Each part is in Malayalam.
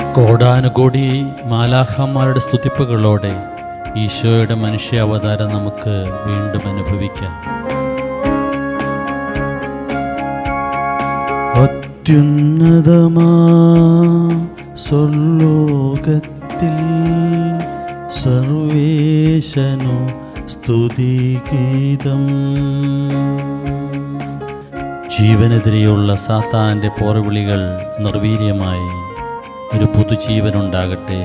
കോടാനുകോടി മാലാഹന്മാരുടെ സ്തുതിപ്പുകളോടെ ഈശോയുടെ മനുഷ്യാവതാരം നമുക്ക് വീണ്ടും അനുഭവിക്കാം അത്യുന്നതമാ സ്വർലോകത്തിൽ സർവേശനു സ്തുതിഗീതം ജീവനെതിരെയുള്ള സാത്താൻ്റെ പോർവിളികൾ നിർവീര്യമായി ഒരു പുതുജീവനുണ്ടാകട്ടെ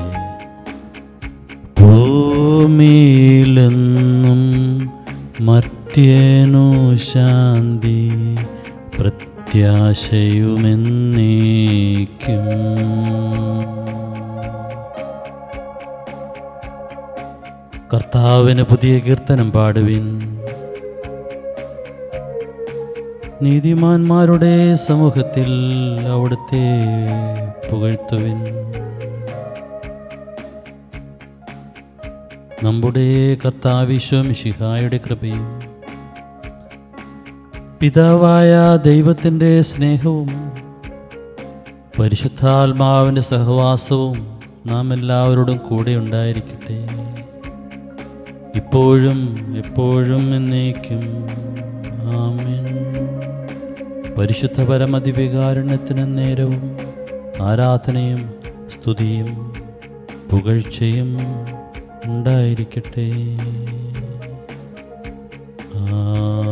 ഭൂമിയിലെന്നും മർത്യനു ശാന്തി പ്രത്യാശയുമെന്നേക്കും കർത്താവിന് പുതിയ കീർത്തനം പാടുവിൻ നീതിമാന്മാരുടെ സമൂഹത്തിൽ അവിടുത്തെ പുകഴ്ത്തുവിൻ നമ്മുടെ കർത്താവിശ്വമിഷിഹായുടെ കൃപയും പിതാവായ ദൈവത്തിൻ്റെ സ്നേഹവും പരിശുദ്ധാത്മാവിൻ്റെ സഹവാസവും നാം എല്ലാവരോടും കൂടെ ഉണ്ടായിരിക്കട്ടെ ഇപ്പോഴും എപ്പോഴും എന്നേക്കും ആമേൻ പരിശുദ്ധ പരമദിവികാരുണ്യത്തിന് നേരവും ആരാധനയും സ്തുതിയും പുകഴ്ചയും ഉണ്ടായിരിക്കട്ടെ ആ